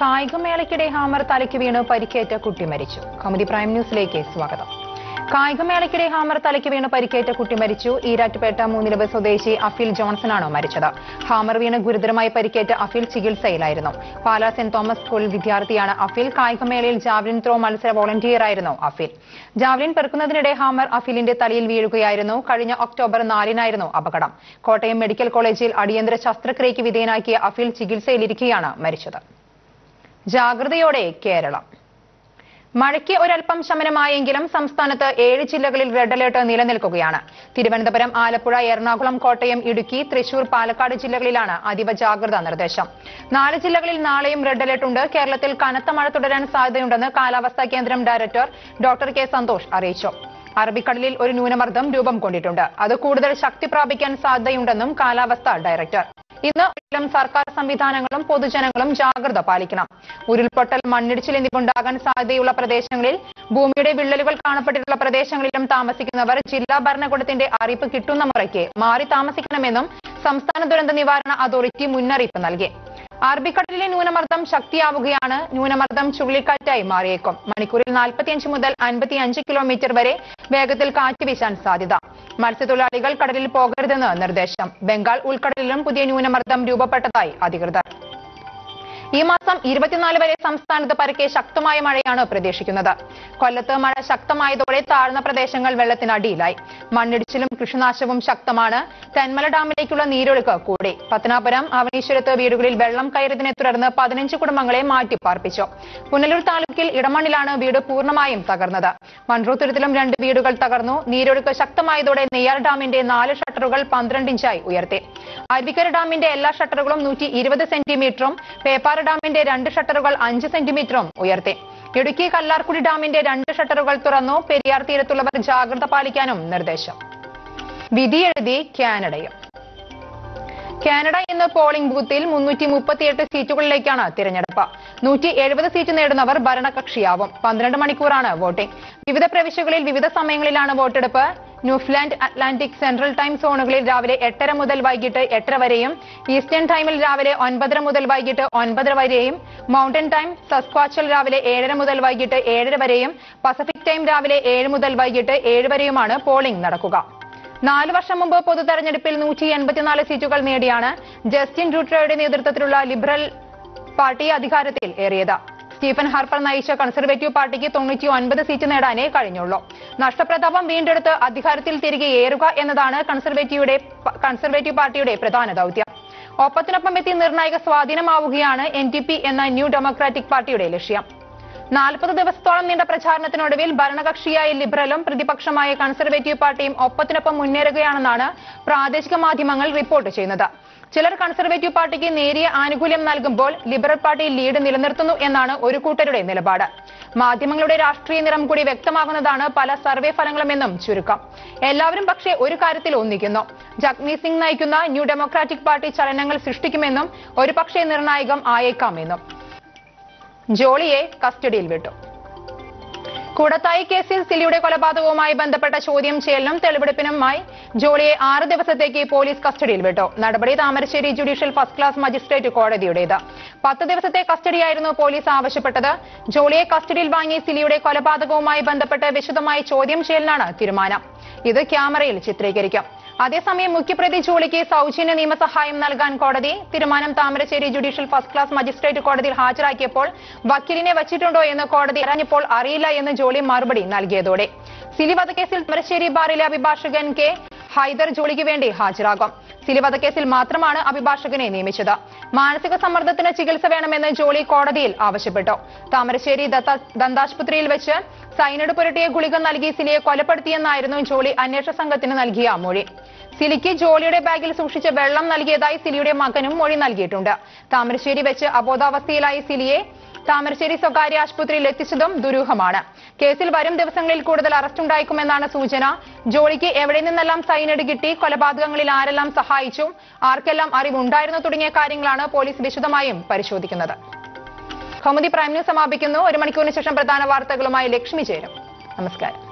കായികമേളയ്ക്കിടെ hammer തലയ്ക്ക് വീണ് പരിക്കേറ്റ കുട്ടി മരിച്ചു കൗമുദി പ്രൈം ന്യൂസിലേക്ക് സ്വാഗതം കായികമേളയ്ക്കിടെ ഹാമർ തലയ്ക്ക് വീണ് പരിക്കേറ്റ കുട്ടി മരിച്ചു ഈരാറ്റുപേട്ട മൂന്നിലവ് സ്വദേശി അഫീൽ ജോൺസണാണ് മരിച്ചത് ഹാമർ വീണ് ഗുരുതരമായി പരിക്കേറ്റ അഫീൽ ചികിത്സയിലായിരുന്നു പാലാ സെന്റ് തോമസ് സ്കൂൾ വിദ്യാർത്ഥിയാണ് അഫീൽ കായികമേളയിൽ ജാവലിൻ ത്രോ മത്സര വോളണ്ടിയറായിരുന്നു അഫീൽ ജാവലിൻ പെറുക്കുന്നതിനിടെ ഹാമർ അഫീലിന്റെ തലയിൽ വീഴുകയായിരുന്നു കഴിഞ്ഞ ഒക്ടോബർ നാലിനായിരുന്നു അപകടം കോട്ടയം മെഡിക്കൽ കോളേജിൽ അടിയന്തര ശസ്ത്രക്രിയയ്ക്ക് വിധേയനാക്കിയ അഫീൽ ചികിത്സയിലിരിക്കെയാണ് മരിച്ചത് ജാഗ്രതയോടെ കേരളം മഴയ്ക്ക് ഒരൽപ്പം ശമനമായെങ്കിലും സംസ്ഥാനത്ത് ഏഴ് ജില്ലകളിൽ റെഡ് അലേർട്ട് നിലനിൽക്കുകയാണ് തിരുവനന്തപുരം ആലപ്പുഴ എറണാകുളം കോട്ടയം ഇടുക്കി തൃശൂർ പാലക്കാട് ജില്ലകളിലാണ് അതീവ ജാഗ്രതാ നിർദ്ദേശം നാല് ജില്ലകളിൽ നാളെയും റെഡ് അലേർട്ട് ഉണ്ട് കേരളത്തിൽ കനത്ത മഴ തുടരാൻ സാധ്യതയുണ്ടെന്ന് കാലാവസ്ഥാ കേന്ദ്രം ഡയറക്ടർ ഡോക്ടർ കെ സന്തോഷ് അറിയിച്ചു അറബിക്കടലിൽ ഒരു ന്യൂനമർദ്ദം രൂപം കൊണ്ടിട്ടുണ്ട് അത് കൂടുതൽ ശക്തി പ്രാപിക്കാൻ സാധ്യതയുണ്ടെന്നും കാലാവസ്ഥാ ഡയറക്ടർ ഇന്ന് എല്ലാം സർക്കാർ സംവിധാനങ്ങളും പൊതുജനങ്ങളും ജാഗ്രത പാലിക്കണം ഉരുൾപൊട്ടൽ മണ്ണിടിച്ചിൽ എന്നിവ ഉണ്ടാകാൻ സാധ്യതയുള്ള പ്രദേശങ്ങളിൽ ഭൂമിയുടെ വിള്ളലുകൾ കാണപ്പെട്ടിട്ടുള്ള പ്രദേശങ്ങളിലും താമസിക്കുന്നവർ ജില്ലാ ഭരണകൂടത്തിന്റെ അറിയിപ്പ് കിട്ടുന്ന മുറയ്ക്ക് മാറി താമസിക്കണമെന്നും സംസ്ഥാന ദുരന്ത നിവാരണ അതോറിറ്റി മുന്നറിയിപ്പ് നൽകി അറബിക്കടലിലെ ന്യൂനമർദ്ദം ശക്തിയാവുകയാണ് ന്യൂനമർദ്ദം ചുഴലിക്കാറ്റായി മാറിയേക്കും മണിക്കൂറിൽ നാൽപ്പത്തിയഞ്ച് മുതൽ അൻപത്തിയഞ്ച് കിലോമീറ്റർ വരെ വേഗത്തിൽ കാറ്റ് വീശാൻ സാധ്യത മത്സ്യത്തൊഴിലാളികൾ കടലിൽ പോകരുതെന്ന് നിർദ്ദേശം ബംഗാൾ ഉൾക്കടലിലും പുതിയ ന്യൂനമർദ്ദം രൂപപ്പെട്ടതായി അധികൃതർ ഈ മാസം ഇരുപത്തിനാല് വരെ സംസ്ഥാനത്ത് പരക്കെ ശക്തമായ മഴയാണ് പ്രതീക്ഷിക്കുന്നത് കൊല്ലത്ത് മഴ ശക്തമായതോടെ താഴ്ന്ന പ്രദേശങ്ങൾ വെള്ളത്തിനടിയിലായി മണ്ണിടിച്ചിലും കൃഷിനാശവും ശക്തമാണ് തെന്മല ഡാമിലേക്കുള്ള നീരൊഴുക്ക് കൂടി പത്തനാപുരം അവനീശ്വരത്ത് വീടുകളിൽ വെള്ളം കയറിയതിനെ തുടർന്ന് പതിനഞ്ച് കുടുംബങ്ങളെ മാറ്റിപ്പാർപ്പിച്ചു പുനലൂർ താലൂക്കിൽ ഇടമണ്ണിലാണ് വീട് പൂർണ്ണമായും തകർന്നത് മൺറൂത്തുരുത്തിലും രണ്ട് വീടുകൾ തകർന്നു നീരൊഴുക്ക് ശക്തമായതോടെ നെയ്യാർ ഡാമിന്റെ നാല് ഷട്ടറുകൾ പന്ത്രണ്ട് ഇഞ്ചായി ഉയർത്തി അരുവിക്കര ഡാമിന്റെ എല്ലാ ഷട്ടറുകളും നൂറ്റി ഇരുപത് സെന്റിമീറ്ററും പേപ്പാറ ഡാമിന്റെ രണ്ട് ഷട്ടറുകൾ അഞ്ച് സെന്റിമീറ്ററും ഉയർത്തി ഇടുക്കി കല്ലാർക്കുടി ഡാമിന്റെ രണ്ട് ഷട്ടറുകൾ തുറന്നു പെരിയാർ തീരത്തുള്ളവർ ജാഗ്രത പാലിക്കാനും നിർദ്ദേശം വിധിയെഴുതി കാനഡയും കാനഡ ഇന്ന് പോളിംഗ് ബൂത്തിൽ മുന്നൂറ്റി മുപ്പത്തിയെട്ട് സീറ്റുകളിലേക്കാണ് തിരഞ്ഞെടുപ്പ് നൂറ്റി എഴുപത് സീറ്റ് നേടുന്നവർ ഭരണകക്ഷിയാവും പന്ത്രണ്ട് മണിക്കൂറാണ് വോട്ടിംഗ് വിവിധ പ്രവിശ്യകളിൽ വിവിധ സമയങ്ങളിലാണ് വോട്ടെടുപ്പ് ന്യൂഫ്ലാൻഡ് അറ്റ്ലാന്റിക് സെൻട്രൽ ടൈം സോണുകളിൽ രാവിലെ എട്ടര മുതൽ വൈകിട്ട് എട്ടര വരെയും ഈസ്റ്റേൺ ടൈമിൽ രാവിലെ ഒൻപതര മുതൽ വൈകിട്ട് ഒൻപതര വരെയും മൗണ്ടൻ ടൈം സസ്ക്വാച്ചൽ രാവിലെ ഏഴര മുതൽ വൈകിട്ട് ഏഴര വരെയും പസഫിക് ടൈം രാവിലെ ഏഴ് മുതൽ വൈകിട്ട് ഏഴ് വരെയുമാണ് പോളിംഗ് നടക്കുക നാല് വർഷം മുമ്പ് പൊതു തെരഞ്ഞെടുപ്പിൽ നൂറ്റി എൺപത്തിനാല് സീറ്റുകൾ നേടിയാണ് ജസ്റ്റിൻ ട്രൂട്രോയുടെ നേതൃത്വത്തിലുള്ള ലിബറൽ പാർട്ടി അധികാരത്തിൽ ഏറിയത് സ്റ്റീഫൻ ഹാർപ്പർ നയിച്ച കൺസർവേറ്റീവ് പാർട്ടിക്ക് തൊണ്ണൂറ്റി ഒൻപത് സീറ്റ് നേടാനേ കഴിഞ്ഞുള്ളൂ നഷ്ടപ്രതാപം വീണ്ടെടുത്ത് അധികാരത്തിൽ തിരികെ ഏറുക എന്നതാണ് കൺസർവേറ്റീവിടെ കൺസർവേറ്റീവ് പാർട്ടിയുടെ പ്രധാന ദൌത്യം ഒപ്പത്തിനൊപ്പം എത്തി നിർണായക സ്വാധീനമാവുകയാണ് എൻ എന്ന ന്യൂ ഡെമോക്രാറ്റിക് പാർട്ടിയുടെ ലക്ഷ്യം നാൽപ്പത് ദിവസത്തോളം നീണ്ട പ്രചാരണത്തിനൊടുവിൽ ഭരണകക്ഷിയായ ലിബറലും പ്രതിപക്ഷമായ കൺസർവേറ്റീവ് പാർട്ടിയും ഒപ്പത്തിനൊപ്പം മുന്നേറുകയാണെന്നാണ് പ്രാദേശിക മാധ്യമങ്ങൾ റിപ്പോർട്ട് ചെയ്യുന്നത് ചിലർ കൺസർവേറ്റീവ് പാർട്ടിക്ക് നേരിയ ആനുകൂല്യം നൽകുമ്പോൾ ലിബറൽ പാർട്ടി ലീഡ് നിലനിർത്തുന്നു എന്നാണ് ഒരു കൂട്ടരുടെ നിലപാട് മാധ്യമങ്ങളുടെ രാഷ്ട്രീയ നിറം കൂടി വ്യക്തമാകുന്നതാണ് പല സർവേ ഫലങ്ങളുമെന്നും ചുരുക്കം എല്ലാവരും പക്ഷേ ഒരു കാര്യത്തിൽ ഒന്നിക്കുന്നു ജഗ്മീത് സിംഗ് നയിക്കുന്ന ന്യൂ ഡെമോക്രാറ്റിക് പാർട്ടി ചലനങ്ങൾ സൃഷ്ടിക്കുമെന്നും ഒരു പക്ഷേ നിർണായകം ആയേക്കാമെന്നും ജോളിയെ കസ്റ്റഡിയിൽ വിട്ടു കൂടത്തായി കേസിൽ സിലിയുടെ കൊലപാതകവുമായി ബന്ധപ്പെട്ട ചോദ്യം ചെയ്യലിനും തെളിവെടുപ്പിനുമായി ജോളിയെ ആറ് ദിവസത്തേക്ക് പോലീസ് കസ്റ്റഡിയിൽ വിട്ടു നടപടി Thamarassery judicial first class magistrate കോടതിയുടേത് പത്ത് ദിവസത്തെ കസ്റ്റഡിയായിരുന്നു പോലീസ് ആവശ്യപ്പെട്ടത് ജോളിയെ കസ്റ്റഡിയിൽ വാങ്ങി സിലിയുടെ കൊലപാതകവുമായി ബന്ധപ്പെട്ട് വിശദമായി ചോദ്യം ചെയ്യലിനാണ് തീരുമാനം ഇത് ക്യാമറയിൽ ചിത്രീകരിക്കും അതേസമയം മുഖ്യപ്രതി ജോളിക്ക് സൗജന്യ നിയമസഹായം നൽകാൻ കോടതി തീരുമാനം Thamarassery judicial first class magistrate കോടതിയിൽ ഹാജരാക്കിയപ്പോൾ വക്കീലിനെ വച്ചിട്ടുണ്ടോ എന്ന് കോടതി അറിഞ്ഞപ്പോൾ അറിയില്ല എന്ന് ജോളി മറുപടി നൽകിയതോടെ സിലി വധക്കേസിൽ താമരശ്ശേരി ബാറിലെ അഭിഭാഷകൻ കെ ഹൈദർ ജോളിക്ക് വേണ്ടി ഹാജരാകും സിലി വധക്കേസിൽ മാത്രമാണ് അഭിഭാഷകനെ നിയമിച്ചത് മാനസിക സമ്മർദ്ദത്തിന് ചികിത്സ വേണമെന്ന് ജോളി കോടതിയിൽ ആവശ്യപ്പെട്ടു താമരശ്ശേരി ദത്ത- ദന്താശുപത്രിയിൽ വെച്ച് സൈനഡ് പുരട്ടിയ ഗുളിക നൽകി സിലിയെ കൊലപ്പെടുത്തിയെന്നായിരുന്നു ജോളി അന്വേഷണ സംഘത്തിന് നൽകിയ മൊഴി സിലിക്ക് ജോളിയുടെ ബാഗിൽ സൂക്ഷിച്ച വെള്ളം നൽകിയതായി സിലിയുടെ മകനും മൊഴി നൽകിയിട്ടുണ്ട് താമരശ്ശേരി വെച്ച് അബോധാവസ്ഥയിലായ സിലിയെ താമരശ്ശേരി സ്വകാര്യ ആശുപത്രിയിൽ എത്തിച്ചതും ദുരൂഹമാണ് കേസിൽ വരും ദിവസങ്ങളിൽ കൂടുതൽ അറസ്റ്റ് ഉണ്ടായേക്കുമെന്നാണ് സൂചന ജോളിക്ക് എവിടെ നിന്നെല്ലാം സൈനഡ് കിട്ടി കൊലപാതകങ്ങളിൽ ആരെല്ലാം സഹായിച്ചു ആർക്കെല്ലാം അറിവുണ്ടായിരുന്നു തുടങ്ങിയ കാര്യങ്ങളാണ് പോലീസ് വിശദമായും പരിശോധിക്കുന്നത് കൗമുദി പ്രൈം ന്യൂസ് സമാപിക്കുന്നു ഒരു മണിക്കൂറിന് ശേഷം പ്രധാന വാർത്തകളുമായി ലക്ഷ്മി ചേരും നമസ്കാരം